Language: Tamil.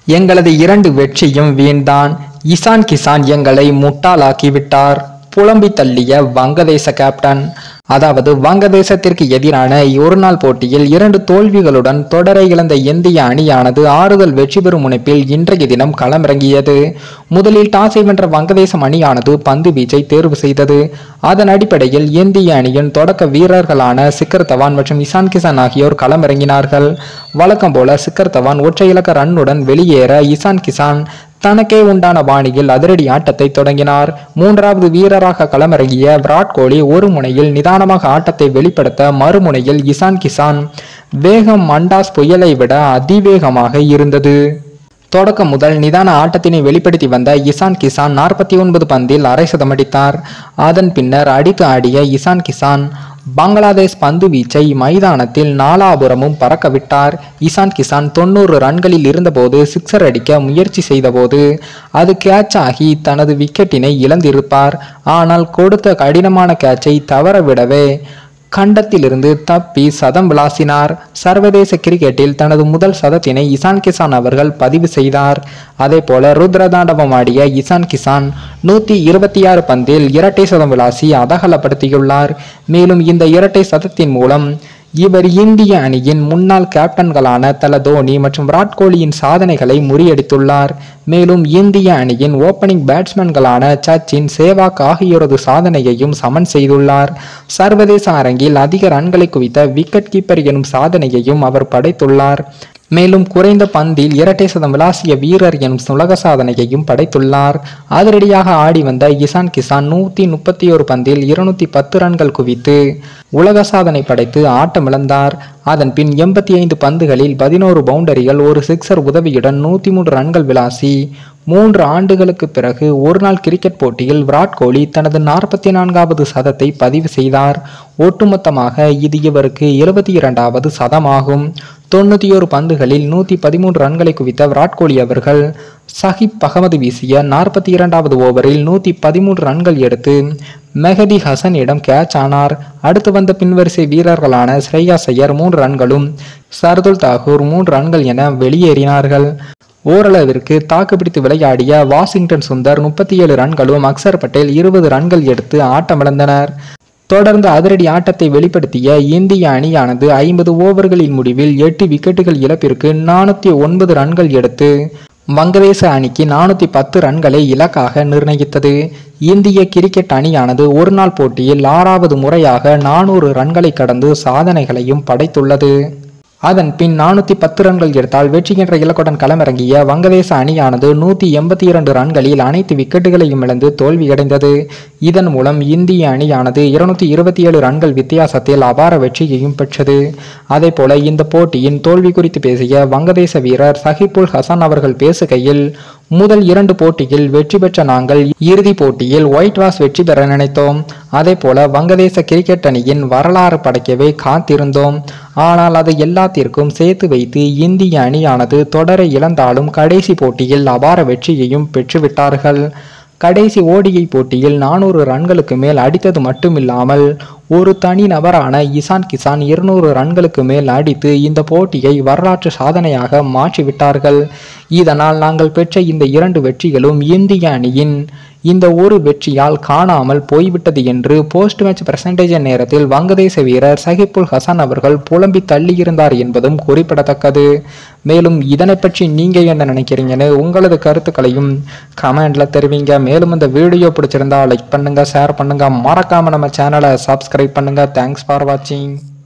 எங்களது இரண்டு வெற்றியும் வீண்தான் இசான் கிசான் எங்களை முட்டாளாக்கி விட்டார் புலம்பி தள்ளிய வங்கதேச கேப்டன் அதாவது வங்கதேசத்திற்கு எதிரான ஒருநாள் போட்டியில் இரண்டு தோல்விகளுடன் தொடரை இழந்த இந்திய அணியானது ஆறுதல் வெற்றி பெறும் முனைப்பில் இன்றைய தினம் களமிறங்கியது முதலில் டாஸை வென்ற வங்கதேசம் அணியானது பந்து வீச்சை தேர்வு செய்தது அதன் அடிப்படையில் இந்திய அணியின் தொடக்க வீரர்களான சிக்கர் தவான் மற்றும் இசான் கிசான் ஆகியோர் களமிறங்கினார்கள் வழக்கம் போல சிக்கர் தவான் ஒற்றை இலக்க ரன்னுடன் வெளியேற இசான் கிசான் தனக்கே உண்டான பாணியில் அதிரடி ஆட்டத்தை தொடங்கினார் மூன்றாவது வீரராக களமிறங்கிய விராட் கோலி ஒரு முனையில் நிதானமாக ஆட்டத்தை வெளிப்படுத்த மறுமுனையில் இசான் கிசான் வேகம் மண்டாஸ் புயலை விட அதிவேகமாக இருந்தது தொடக்கம் முதல் நிதான ஆட்டத்தினை வெளிப்படுத்தி வந்த இசான் கிசான் நாற்பத்தி ஒன்பது பந்தில் அரை சதமடித்தார் அதன் பின்னர் அடித்து ஆடிய இசான் கிசான் பங்களாதேஷ் பந்து வீச்சை மைதானத்தில் நாலாபுரமும் பறக்க விட்டார் இசான் கிசான் தொண்ணூறு ரன்களில் இருந்தபோது சிக்ஸர் அடிக்க முயற்சி செய்தபோது அது கேட்ச் ஆகி தனது விக்கெட்டினை இழந்திருப்பார் ஆனால் கொடுத்த கடினமான கேட்சை தவற விடவே கண்டத்திலிருந்து தப்பி சதம் விளாசினார் சர்வதேச கிரிக்கெட்டில் தனது முதல் சதத்தினை இசான் கிசான் அவர்கள் பதிவு செய்தார் அதே போல ருத்ரதாண்டவம் ஆடிய இசான் கிசான் நூத்தி இருபத்தி ஆறு பந்தில் இரட்டை சதம் விளாசி அதகலப்படுத்தியுள்ளார் மேலும் இந்த இரட்டை சதத்தின் மூலம் இவர் இந்திய அணியின் முன்னாள் கேப்டன்களான தல தோனி மற்றும் விராட் கோலியின் சாதனைகளை முறியடித்துள்ளார் மேலும் இந்திய அணியின் ஓப்பனிங் பேட்ஸ்மேன்களான சச்சின் சேவாக் ஆகியோரது சாதனையையும் சமன் செய்துள்ளார் சர்வதேச அரங்கில் அதிக ரன்களை குவித்த விக்கெட் கீப்பர் எனும் சாதனையையும் அவர் படைத்துள்ளார் மேலும் குறைந்த பந்தில் இரட்டை சதம் விளாசிய வீரர் எனும் உலக சாதனையையும் படைத்துள்ளார் அதிரடியாக ஆடி வந்த இசான் கிசான் நூத்தி முப்பத்தி ஒரு பந்தில் இருநூத்தி பத்து ரன்கள் குவித்து உலக சாதனை படைத்து ஆட்டமிழந்தார் அதன் பின் எண்பத்தி ஐந்து பந்துகளில் பதினோரு பவுண்டரிகள் ஒரு சிக்ஸர் உதவியுடன் நூத்தி மூன்று ரன்கள் விளாசி மூன்று ஆண்டுகளுக்கு பிறகு ஒருநாள் கிரிக்கெட் போட்டியில் விராட் கோலி தனது நாற்பத்தி நான்காவது சதத்தை பதிவு செய்தார் ஒட்டுமொத்தமாக இது இவருக்கு எழுபத்தி இரண்டாவது சதமாகும் தொண்ணூற்றி ஒரு பந்துகளில் நூற்றி பதிமூன்று ரன்களை குவித்த விராட் கோலி அவர்கள் சஹிப் அகமது வீசிய நாற்பத்தி இரண்டாவது ஓவரில் நூற்றி பதிமூன்று ரன்கள் எடுத்து மெஹதி ஹசனிடம் கேட்ச் ஆனார் அடுத்து வந்த பின்வரிசை வீரர்களான ஸ்ரேயா ஐயர் மூன்று ரன்களும் சர்துல் தாகூர் மூன்று ரன்கள் என வெளியேறினார்கள் ஓரளவிற்கு தாக்குப்பிடித்து விளையாடிய வாஷிங்டன் சுந்தர் முப்பத்தி ஏழு ரன்களும் அக்சர் பட்டேல் இருபது ரன்கள் எடுத்து ஆட்டமிழந்தனர் தொடர்ந்து அதிரடி ஆட்டத்தை வெளிப்படுத்திய இந்திய அணியானது ஐம்பது ஓவர்களின் முடிவில் எட்டு விக்கெட்டுகள் இழப்பிற்கு நானூற்றி ஒன்பது ரன்கள் எடுத்து வங்கதேச அணிக்கு நானூற்றி பத்து ரன்களை இலக்காக நிர்ணயித்தது இந்திய கிரிக்கெட் அணியானது ஒருநாள் போட்டியில் ஆறாவது முறையாக நானூறு ரன்களை கடந்து சாதனைகளையும் படைத்துள்ளது அதன் பின் நானூற்றி பத்து ரன்கள் எடுத்தால் வெற்றி என்ற இலக்குடன் களமிறங்கிய வங்கதேச அணியானது நூற்றி எண்பத்தி இரண்டு ரன்களில் அனைத்து விக்கெட்டுகளையும் இழந்து தோல்வியடைந்தது இதன் மூலம் இந்திய அணியானது இருநூத்தி இருபத்தி ஏழு ரன்கள் வித்தியாசத்தில் அபார வெற்றியையும் பெற்றது அதே போல இந்த போட்டியின் தோல்வி குறித்து பேசிய வங்கதேச வீரர் சஹிபுல் ஹசன் அவர்கள் பேசுகையில் முதல் இரண்டு போட்டியில் வெற்றி பெற்ற நாங்கள் இறுதி போட்டியில் ஒயிட் வாஷ் வெற்றி பெற நினைத்தோம் அதே போல வங்கதேச கிரிக்கெட் அணியின் வரலாறு படைக்கவே காத்திருந்தோம் ஆனால் அது எல்லாத்திற்கும் சேர்த்து வைத்து இந்திய அணியானது தொடரை இழந்தாலும் கடைசி போட்டியில் அபார வெற்றியையும் பெற்றுவிட்டார்கள் கடைசி ஓடிஐ போட்டியில் நானூறு ரன்களுக்கு மேல் அடித்தது மட்டுமில்லாமல் ஒரு தனி நபரான இசான் கிசான் இருநூறு ரன்களுக்கு மேல் அடித்து இந்த போட்டியை வரலாற்று சாதனையாக மாற்றிவிட்டார்கள் இதனால் நாங்கள் பெற்ற இந்த இரண்டு வெற்றிகளும் இந்திய அணியின் இந்த ஒரு வெற்றியால் காணாமல் போய்விட்டது என்று போஸ்ட் மேட்ச் பிரசன்டேஜ் நேரத்தில் வங்கதேச வீரர் சஹிபுல் ஹசன் அவர்கள் புலம்பி தள்ளியிருந்தார் என்பதும் குறிப்பிடத்தக்கது மேலும் இதனை பற்றி நீங்க என்ன நினைக்கிறீங்கன்னு உங்களது கருத்துக்களையும் கமெண்ட்ல தெரிவிங்க மேலும் இந்த வீடியோ பிடிச்சிருந்தா லைக் பண்ணுங்க ஷேர் பண்ணுங்க மறக்காம நம்ம சேனலை சப்ஸ்கிரைப் பண்ணுங்க தேங்க்ஸ் ஃபார் வாட்சிங்